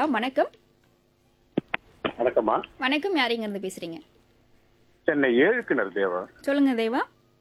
பேசலாம் வணக்கம் வணக்கம்மா வணக்கம் யாரிங்க இருந்து பேசுறீங்க சென்னை ஏழுக்கிணர் தேவா சொல்லுங்க தேவா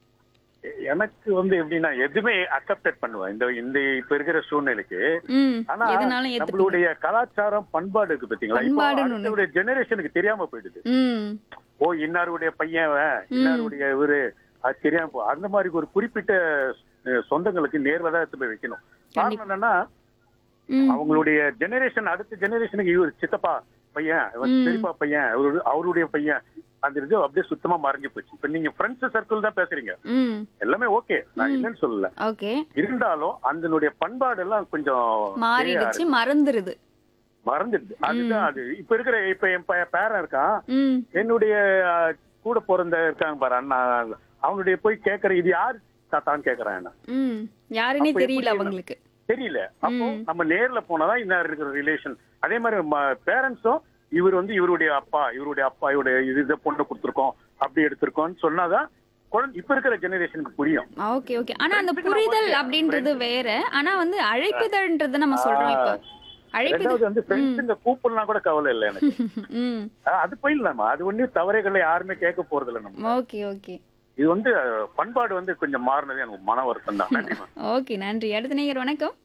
எனக்கு வந்து எப்படின்னா எதுவுமே அக்செப்டட் பண்ணுவேன் இந்த இந்த இப்ப இருக்கிற சூழ்நிலைக்கு ம் ஆனா எதனாலும் ஏத்துக்கணும் நம்மளுடைய கலாச்சாரம் பண்பாடு இருக்கு பாத்தீங்களா இப்போ பண்பாடுன்னு ஒண்ணு அடுத்தவுடைய ஜெனரேஷனுக்கு தெரியாம போயிடுது ம் ஓ இன்னாருடைய பையன் அவன், இன்னாருடைய இவரு அது தெரியாம போ அந்த மாதிரி ஒரு குறிப்பிட்ட அஹ், சொந்தங்களுக்கு நேர்வதா எடுத்து போய் வைக்கணும் காரணம் என்னன்னா ம் அவங்களுடைய ஜெனரேஷன் அடுத்த ஜெனரேஷனுக்கு இவர் சித்தப்பா பையன் இவன் பெரியப்பா பையன் அவரு- அவருடைய பையன் அந்த இது அப்படியே சுத்தமா மறைஞ்சு போச்சு இப்ப நீங்க ஃப்ரெண்ட்ஸ் சர்க்கிள் தான் பேசுறீங்க ம் எல்லாமே ஓகே நான் இல்லைன்னு சொல்லல ஓகே இருந்தாலும் அதனுடைய பண்பாடு எல்லாம் கொஞ்சம் மாறிடுச்சு மறந்துருது மறந்துடுது அதுதான் அது இப்ப இருக்கிற இப்ப என் பையன் பேரன் இருக்கான் ம் என்னுடைய அஹ், கூட பிறந்த இருக்காங்க பாரு அண்ணா அவனுடைய போய் கேக்குற இது யார் தாத்தான்னு கேக்குறான் என்ன ம் யாருன்னே அப்ப தெரியல எப்படி அவங்களுக்கு தெரியல அப்போ நம்ம நேர்ல போனாதான் இன்னும் இருக்கிற ரிலேஷன் அதே மாதிரி பேரண்ட்ஸும் இவர் வந்து இவருடைய அப்பா இவருடைய அப்பா இவருடைய இது இதை பொண்ணு கொடுத்துருக்கோம் அப்படி எடுத்திருக்கோம்னு சொன்னாதான் குழந்தை இப்ப இருக்கிற ஜெனரேஷனுக்கு புரியும் ஓகே ஓகே ஆனா அந்த புரிதல் அப்படின்றது வேற ஆனா வந்து அழைப்புதல்ன்றது நம்ம சொல்றோம் இப்போ அழைப்புதல் ரெண்டாவது வந்து ஃப்ரெண்ட்ஸுங்க கூப்பிடலாம் கூட கவலை இல்லை எனக்கு ம் ஆஹ் அது போயிடலாமா அது ஒன்றும் தவறைகளை யாருமே கேட்க போறது இல்லை நம்ம ஓகே ஓகே இது வந்து அஹ், பண்பாடு வந்து கொஞ்சம் மாறினது எனக்கு மன வருத்தம் தான் நன்றிமா ஓகே நன்றி அடுத்த நேயர் வணக்கம்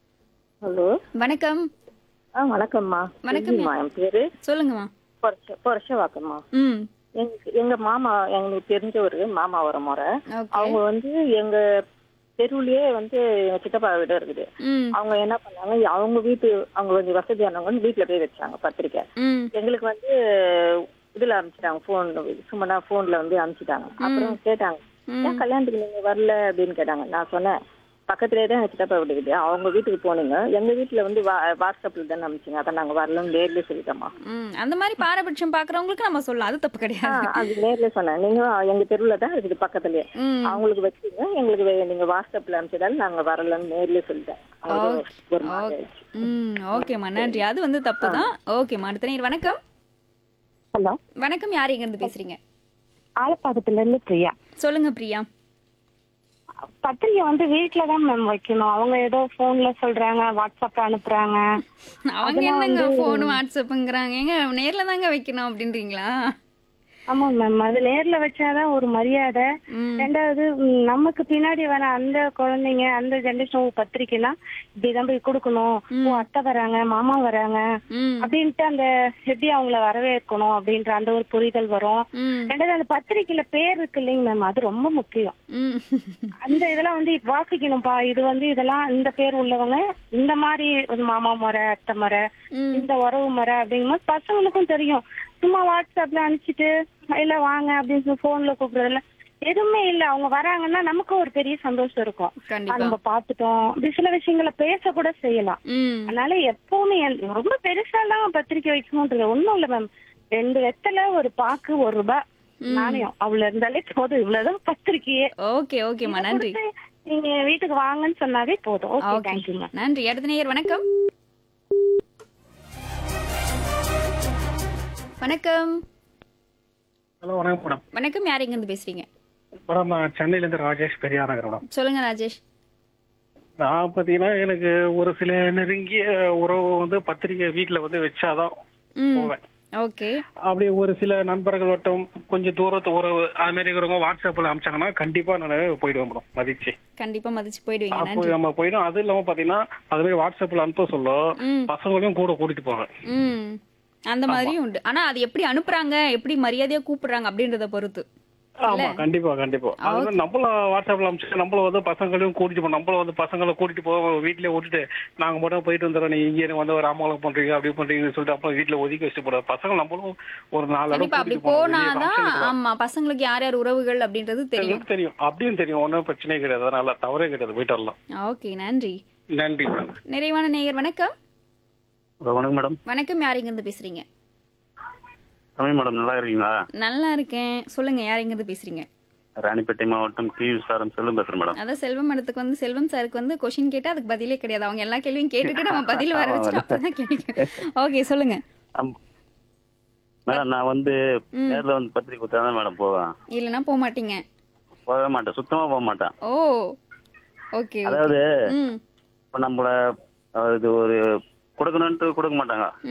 ஹலோ வணக்கம் ஆ வணக்கம்மா வணக்கம். செல்விம்மா, என் பேரு சொல்லுங்கம்மா பொரச பொரசவாக்கம்மா ம் எங்க எங்க மாமா எங்களுக்கு தெரிஞ்ச ஒரு மாமா வர முறை ஓகே அவங்க வந்து எங்க தெருவுலயே வந்து எங்க சித்தப்பா வீடு இருக்குது ம் அவங்க என்ன பண்ணாங்க அவங்க வீட்டு அவங்க கொஞ்சம் வசதியானவங்க வந்து வீட்டுல போய் வச்சாங்க பத்திரிக்கை ம் எங்களுக்கு வந்து இதுல அனுப்பிச்சிட்டாங்க போன் சும்மா போன்ல வந்து அனுப்பிச்சிட்டாங்க அப்புறம் கேட்டாங்க ம். ஏன் கல்யாணத்துக்கு நீங்க வரல அப்படின்னு கேட்டாங்க நான் சொன்னேன் பக்கத்துலயே தான் எங்க சித்தப்பா வீடு இருக்குது அவங்க வீட்டுக்கு போனீங்க எங்க வீட்டுல வந்து வா- வாட்ஸ்அப்ல தானே அனுப்பிச்சிங்க அதான் நாங்க வரலன்னு நேர்ல சொல்லிட்டோமா ம் அந்த மாதிரி பாரபட்சம் பாக்குறவங்களுக்கு நம்ம சொல்லலாம் அது தப்பு ஆ, கிடையாது அது நேர்ல சொன்னேன் நீங்க எங்க தெருவுல தான் இருக்குது பக்கத்துலயே ம் அவங்களுக்கு வச்சுங்க எங்களுக்கு வே- நீங்க வாட்ஸ்அப்ல அனுப்பிச்சதால நாங்க வரலன்னு நேர்ல சொல்லிட்டேன் அவங்களுக்கு ஒரு மாதிரி ஆயிடுச்சு. ம் ஓகேம்மா நன்றி அது வந்து தப்பு தான் ஓகேம்மா அடுத்த நேயர் வணக்கம் ஹலோ வணக்கம் யார் இங்க இருந்து பேசுறீங்க ஆலப்பாக்கத்துல இருந்து பிரியா சொல்லுங்க பிரியா பத்திரிக்கை வந்து வீட்ல தான் மேம் வைக்கணும் அவங்க ஏதோ போன்ல சொல்றாங்க வாட்ஸ்அப்ல அனுப்புறாங்க அவங்க என்னங்க போன் வாட்ஸ்அப்புங்கிறாங்க ஏங்க நேர்ல தாங்க வைக்கணும் அப்படின்றீங்களா ஆமா மேம் அது நேர்ல வச்சாதான் ஒரு மரியாதை ம். ரெண்டாவது ம், நமக்கு பின்னாடி வர அந்த குழந்தைங்க அந்த ஜென்ரேஷன் பத்திரிக்கைனா இப்படிதான் போய் கொடுக்கணும் ஓ அத்தை வராங்க மாமா வராங்க ம் அப்படின்ட்டு அந்த எப்படி அவங்கள வரவேற்கணும் அப்படின்ற அந்த ஒரு புரிதல் வரும் ம் ரெண்டாவது அந்த பத்திரிக்கையில பேர் இருக்கு இல்லைங்க மேம் அது ரொம்ப முக்கியம் ம் அந்த இதெல்லாம் வந்து வாசிக்கணும்ப்பா இது வந்து இதெல்லாம் இந்த பேர் உள்ளவங்க இந்த மாதிரி ஒரு மாமா முறை அத்தை முறை ம். இந்த உறவு முறை அப்படிங்கும்போது பசங்களுக்கும் தெரியும் சும்மா வாட்ஸ்அப்ல அனுப்பிச்சிட்டு இல்ல வாங்க அப்படின்னு சொல்லி போன்ல கூப்பிடுறதுல எதுவுமே இல்ல அவங்க வராங்கன்னா நமக்கு ஒரு பெரிய சந்தோஷம் இருக்கும் ஆ, கண்டிப்பா நம்ம பாத்துட்டோம் இப்படி சில விஷயங்களை பேச கூட செய்யலாம் ம் அதனால எப்பவுமே என்- ரொம்ப பெருசாலாம் பத்திரிக்கை வைக்கணும்ன்றது ஒண்ணும் இல்ல மேம் ரெண்டு வெத்தலை ஒரு பாக்கு ஒரு ரூபாய் நாணயம் அவ்வளவு இருந்தாலே போதும் இவ்வளவுதான் பத்திரிக்கையே ஓகே ஓகேம்மா நன்றி கொடுத்து நீங்க வீட்டுக்கு வாங்கன்னு சொன்னாவே போதும் ஓகே ஓகே தேங்க்யூ மேம் நன்றி அடுத்த நேயர் வணக்கம் வணக்கம் ஹலோ வணக்கம் மேடம் வணக்கம் யார் இங்க இருந்து பேசுறீங்க மேடம் நான் சென்னையிலேருந்து ராஜேஷ் பெரியார் நகர் மேடம் சொல்லுங்க ராஜேஷ் நான் பார்த்தீங்கன்னா எனக்கு ஒரு சில நெருங்கிய உறவு வந்து பத்திரிக்கை வீட்டில் வந்து வச்சாதான் ம் போவேன் ஓகே அப்படி ஒரு சில நண்பர்கள் வட்டம் கொஞ்சம் தூரத்து உறவு அது மாதிரி இருக்கிறவங்க வாட்ஸ்அப்பில் அனுப்பிச்சாங்கன்னா கண்டிப்பாக நான் போயிடுவேன் மேடம் மதிச்சு கண்டிப்பா மதிச்சு போயிடுவீங்க அப்போ நன்றி நம்ம போயிடும் அது இல்லாமல் பார்த்தீங்கன்னா அது மாதிரி வாட்ஸ்அப்பில் அனுப்ப சொல்ல ம் பசங்களையும் கூட கூட்டிட்டு போவேன் ம் அந்த மாதிரியும் உண்டு ஆனா அது எப்படி அனுப்புறாங்க எப்படி மரியாதையா கூப்பிடுறாங்க அப்படின்றத பொறுத்து ஆமா கண்டிப்பா கண்டிப்பா அது மாதிரி நம்மள வாட்ஸ்அப்ல அனுப்பிச்சு நம்மள வந்து பசங்களையும் கூட்டிட்டு போ நம்மள வந்து பசங்களை கூட்டிட்டு போ வீட்லயே விட்டுட்டு நாங்க மட்டும் போயிட்டு வந்துடுறோம் நீங்க இங்கே வந்து ஒரு அமலம் பண்றீங்க அப்படி பண்றீங்கன்னு சொல்லிட்டு அப்புறம் வீட்டுல ஒதுக்கி வச்சுட்டு போறாரு பசங்க நம்மளும் ஒரு நாலு இடம் கண்டிப்பா அப்படி கூட்டிட்டு போகணும். வெளிய போனாதான் function க்கு போகணும். ஆமா பசங்களுக்கு யார் யார் உறவுகள் அப்படின்றது தெரியும் எனக்கு தெரியும் அப்படியும் தெரியும் ஒன்றும் பிரச்சனையே கிடையாது அதனால தவறே கிடையாது போயிட்டு வரலாம் ஓகே நன்றி நன்றி மேடம் நிறைவான நேயர் வணக்கம் வணக்கம் மேடம் வணக்கம் யார் இங்க இருந்து பேசுறீங்க தமிழ் மேடம் நல்லா இருக்கீங்களா நல்லா இருக்கேன் சொல்லுங்க யார் இங்க இருந்து பேசுறீங்க ராணிப்பேட்டை மாவட்டம் கி விசாரம் செல்லும் பேசுறேன் மேடம் அதான் செல்வம் இடத்துக்கு வந்து செல்வம் சாருக்கு வந்து கொஷின் கேட்டா அதுக்கு பதிலே கிடையாது அவங்க எல்லா கேள்வியும் கேட்டுட்டு நம்ம பதில் வர வச்சுட்டு அப்பதான் கேள்வி ஓகே சொல்லுங்க ஆம். மேடம் நான் வந்து நேர்ல வந்து பத்திரிக்கை கொடுத்தா தான் மேடம் போவேன் இல்லைன்னா போக மாட்டீங்க போகவே மாட்டேன் சுத்தமா போக மாட்டேன் ஓ ஓகே அதாவது ம் இப்ப நம்மள அஹ், இது ஒரு கொடுக்கணும்ட்டு கொடுக்க மாட்டாங்க